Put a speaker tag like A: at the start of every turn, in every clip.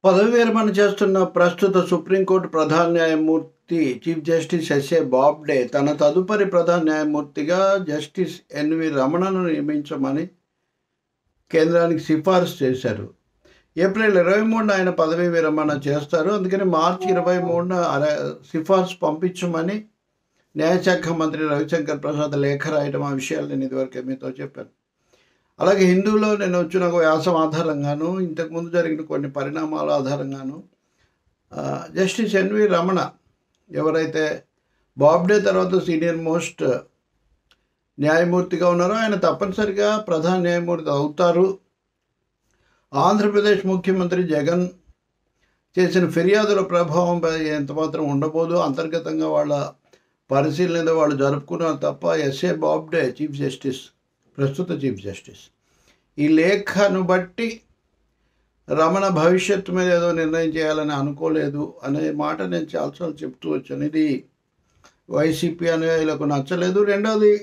A: పదవి విరమణ చేస్తున్న ప్రస్తుత సుప్రీంకోర్టు ప్రధాన న్యాయమూర్తి చీఫ్ జస్టిస్ ఎస్ఏ బాబ్డే తన తదుపరి ప్రధాన న్యాయమూర్తిగా జస్టిస్ ఎన్వి రమణను నియమించమని కేంద్రానికి సిఫారసు చేశారు ఏప్రిల్ ఇరవై మూడున ఆయన పదవీ విరమణ చేస్తారు అందుకని మార్చి ఇరవై మూడున అర- సిఫార్సు పంపించమని న్యాయశాఖ మంత్రి రవిశంకర్ ప్రసాద్ లేఖ రాయడం ఆ విషయాలు నేను ఇదివరకే మీతో చెప్పాను అలాగే హిందువులో నేను వచ్చిన ఒక వ్యాసం ఆధారంగాను ఇంతకుముందు జరిగిన కొన్ని పరిణామాల ఆధారంగాను ఆ, జస్టిస్ ఎన్వి రమణ ఎవరైతే బాబ్డే తర్వాత సీనియర్ మోస్ట్ న్యాయమూర్తిగా ఉన్నారో ఆయన తప్పనిసరిగా ప్రధాన న్యాయమూర్తి అవుతారు ఆంధ్రప్రదేశ్ ముఖ్యమంత్రి జగన్ చేసిన ఫిర్యాదుల ప్రభావం పై ఎంత మాత్రం ఉండబోదు అంతర్గతంగా వాళ్ళ పరిశీలన ఏదో వాళ్ళు జరుపుకున్నారు తప్ప ఎస్ఏ బాబ్డే చీఫ్ జస్టిస్ ప్రస్తుత చీఫ్ జస్టిస్ ఈ లేఖను బట్టి రమణ భవిష్యత్తు మీద ఏదో నిర్ణయం చేయాలని అనుకోలేదు అనే మాట నేను చాలాసార్లు చెప్తూ వచ్చాను ఇది వైసీపీ అనుయాయులకు నచ్చలేదు రెండవది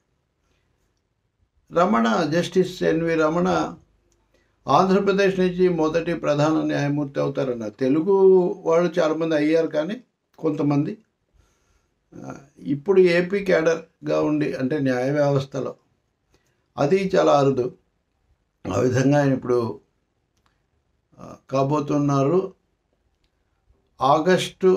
A: రమణ జస్టిస్ ఎన్వి రమణ ఆంధ్రప్రదేశ్ నుంచి మొదటి ప్రధాన న్యాయమూర్తి అవుతారన్న తెలుగు వాళ్ళు చాలామంది అయ్యారు కానీ కొంతమంది ఆ, ఇప్పుడు ఏపీ క్యాడర్గా ఉండి అంటే న్యాయ వ్యవస్థలో అది చాలా అరుదు ఆ విధంగా ఆయన ఇప్పుడు ఆ, కాబోతున్నారు ఆగస్టు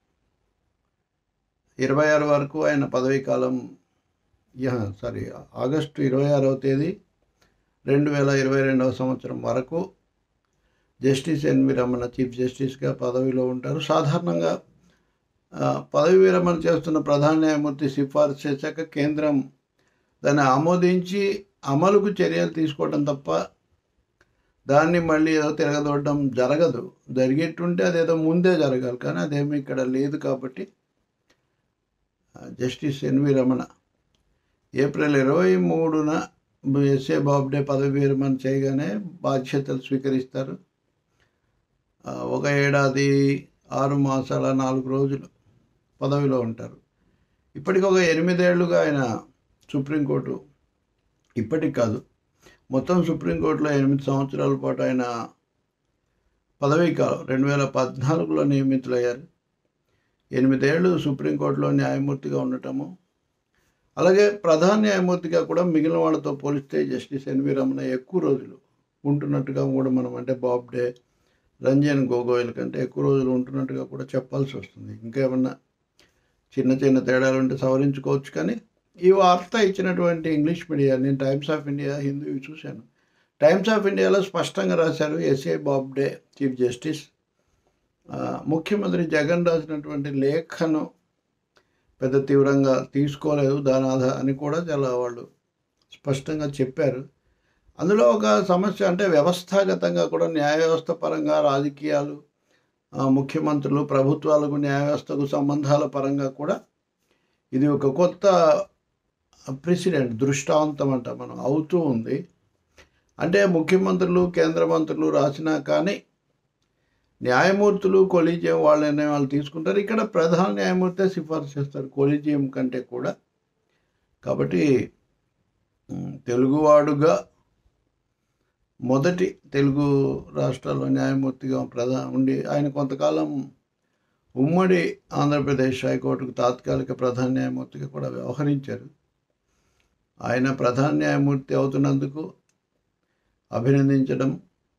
A: ఇరవై ఆరు వరకు ఆయన పదవీ కాలం యా, సారీ ఆగస్టు ఇరవై ఆరవ తేదీ రెండు వేల ఇరవై రెండవ సంవత్సరం వరకు జస్టిస్ ఎన్వి రమణ చీఫ్ జస్టిస్గా పదవిలో ఉంటారు సాధారణంగా ఆ, పదవి విరమణ చేస్తున్న ప్రధాన న్యాయమూర్తి సిఫార్సు చేశాక కేంద్రం దాన్ని ఆమోదించి అమలుకు చర్యలు తీసుకోవడం తప్ప దాన్ని మళ్ళీ ఏదో తిరగదొడడం జరగదు జరిగేట్టుంటే అదేదో ముందే జరగాలి కానీ అదేమి ఇక్కడ లేదు కాబట్టి ఆ, జస్టిస్ ఎన్వి రమణ ఏప్రిల్ ఇరవై మూడున ఎస్ఏ బాబ్డే పదవి విరమణ చేయగానే బాధ్యతలు స్వీకరిస్తారు ఆ, ఒక ఏడాది ఆరు మాసాల నాలుగు రోజులు పదవిలో ఉంటారు ఇప్పటికి ఒక ఎనిమిదేళ్లుగా ఆయన సుప్రీంకోర్టు ఇప్పటికి కాదు మొత్తం సుప్రీంకోర్టులో ఎనిమిది సంవత్సరాల పాటు ఆయన పదవీ కాలం రెండు వేల పద్నాలుగులో నియమితులయ్యారు ఎనిమిదేళ్ళు సుప్రీంకోర్టులో న్యాయమూర్తిగా ఉండటము అలాగే ప్రధాన న్యాయమూర్తిగా కూడా మిగిలిన వాళ్ళతో పోలిస్తే జస్టిస్ ఎన్వి రమణ ఎక్కువ రోజులు ఉంటున్నట్టుగా కూడా మనం అంటే బాబ్డే రంజన్ గొగోయిల్ కంటే ఎక్కువ రోజులు ఉంటున్నట్టుగా కూడా చెప్పాల్సి వస్తుంది ఇంకేమన్నా చిన్న చిన్న తేడాలు ఉంటే సవరించుకోవచ్చు కానీ ఈ వార్త ఇచ్చినటువంటి ఇంగ్లీష్ మీడియా నేను టైమ్స్ ఆఫ్ ఇండియా హిందూ ఇవి చూశాను టైమ్స్ ఆఫ్ ఇండియాలో స్పష్టంగా రాశారు ఎస్ఏ బాబ్డే చీఫ్ జస్టిస్ ఆ, ముఖ్యమంత్రి జగన్ రాసినటువంటి లేఖను పెద్ద తీవ్రంగా తీసుకోలేదు దాని ఆధార అని కూడా చాలా వాళ్ళు స్పష్టంగా చెప్పారు అందులో ఒక సమస్య అంటే వ్యవస్థాగతంగా కూడా న్యాయ వ్యవస్థ పరంగా రాజకీయాలు ఆ, ముఖ్యమంత్రులు ప్రభుత్వాలకు న్యాయ వ్యవస్థకు సంబంధాల పరంగా కూడా ఇది ఒక కొత్త ప్రెసిడెంట్ దృష్టాంతం అంట మనం అవుతూ ఉంది అంటే ముఖ్యమంత్రులు కేంద్ర మంత్రులు రాసినా కానీ న్యాయమూర్తులు కొలీజియం వాళ్ళ నిర్ణయం వాళ్ళు తీసుకుంటారు ఇక్కడ ప్రధాన న్యాయమూర్తే సిఫార్సు చేస్తారు కొలీజియం కంటే కూడా కాబట్టి ఉమ్, తెలుగువాడుగా మొదటి తెలుగు రాష్ట్రాల్లో న్యాయమూర్తిగా ప్రధా ఉండి ఆయన కొంతకాలం ఉమ్మడి ఆంధ్రప్రదేశ్ హైకోర్టుకు తాత్కాలిక ప్రధాన న్యాయమూర్తిగా కూడా వ్యవహరించారు ఆయన ప్రధాన న్యాయమూర్తి అవుతున్నందుకు అభినందించడం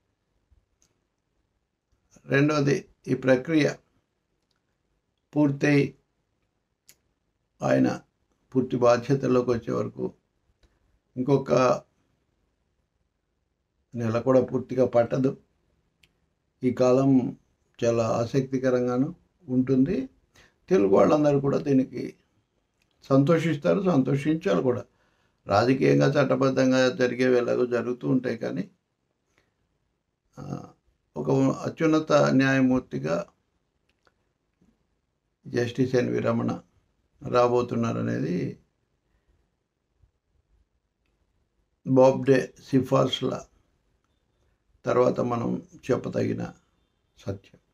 A: రెండవది ఈ ప్రక్రియ పూర్తయి ఆయన పూర్తి బాధ్యతల్లోకి వచ్చే వరకు ఇంకొక నెల కూడా పూర్తిగా పట్టదు ఈ కాలం చాలా ఆసక్తికరంగాను ఉంటుంది తెలుగు వాళ్ళందరూ కూడా దీనికి సంతోషిస్తారు సంతోషించాలి కూడా రాజకీయంగా చట్టబద్ధంగా జరిగేవి ఎలాగో జరుగుతూ ఉంటాయి కానీ ఆ, ఒక అత్యున్నత న్యాయమూర్తిగా జస్టిస్ ఎన్వి రమణ రాబోతున్నారనేది బాబ్డే సిఫార్సుల తర్వాత మనం చెప్పదగిన సత్యం